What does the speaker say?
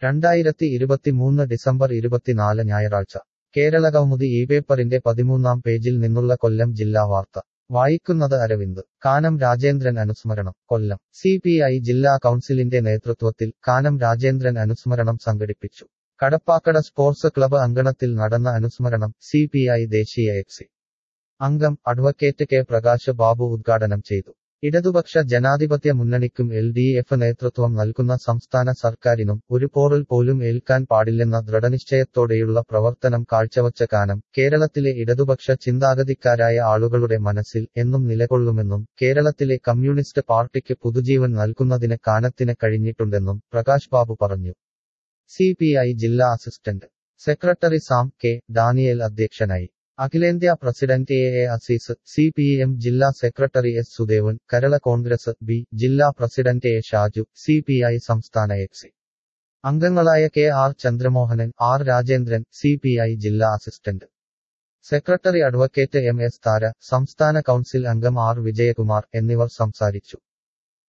രണ്ടായിരത്തി ഇരുപത്തിമൂന്ന് ഡിസംബർ ഇരുപത്തിനാല് ഞായറാഴ്ച കേരള കൗമുദി ഈ പേപ്പറിന്റെ പതിമൂന്നാം പേജിൽ നിന്നുള്ള കൊല്ലം ജില്ലാ വാർത്ത വായിക്കുന്നത് അരവിന്ദ് കാനം രാജേന്ദ്രൻ അനുസ്മരണം കൊല്ലം സി പി ഐ ജില്ലാ കൗൺസിലിന്റെ നേതൃത്വത്തിൽ കാനം രാജേന്ദ്രൻ അനുസ്മരണം സംഘടിപ്പിച്ചു കടപ്പാക്കട സ്പോർട്സ് ക്ലബ്ബ് അങ്കണത്തിൽ നടന്ന അനുസ്മരണം സി പി ഐ ദേശീയ എഫ് സി അംഗം അഡ്വക്കേറ്റ് കെ പ്രകാശ് ബാബു ഉദ്ഘാടനം ചെയ്തു ഇടതുപക്ഷ ജനാധിപത്യ മുന്നണിക്കും എൽ ഡി എഫ് നേതൃത്വം നൽകുന്ന സംസ്ഥാന സർക്കാരിനും ഒരു പോറൽ പോലും ഏൽക്കാൻ പാടില്ലെന്ന ദൃഢനിശ്ചയത്തോടെയുള്ള പ്രവർത്തനം കാഴ്ചവച്ച കാനം കേരളത്തിലെ ഇടതുപക്ഷ ചിന്താഗതിക്കാരായ ആളുകളുടെ മനസ്സിൽ എന്നും നിലകൊള്ളുമെന്നും കേരളത്തിലെ കമ്മ്യൂണിസ്റ്റ് പാർട്ടിക്ക് പുതുജീവൻ നൽകുന്നതിന് കാനത്തിന് കഴിഞ്ഞിട്ടുണ്ടെന്നും പ്രകാശ് ബാബു പറഞ്ഞു സി ജില്ലാ assistant secretary Sam K Daniel അധ്യക്ഷനായി അഖിലേന്ത്യാ president A A Azeez C P M ജില്ലാ സെക്രട്ടറി എസ് സുദേവൻ കേരള കോൺഗ്രസ് ബി ജില്ലാ president A Shaju C P I സംസ്ഥാന എക്സി അംഗങ്ങളായ K R Chandramohanan R Rajendran C P I ജില്ലാ assistant secretary advocate M S Thara സംസ്ഥാന കൗൺസിൽ അംഗം ആർ വിജയകുമാർ എന്നിവർ സംസാരിച്ചു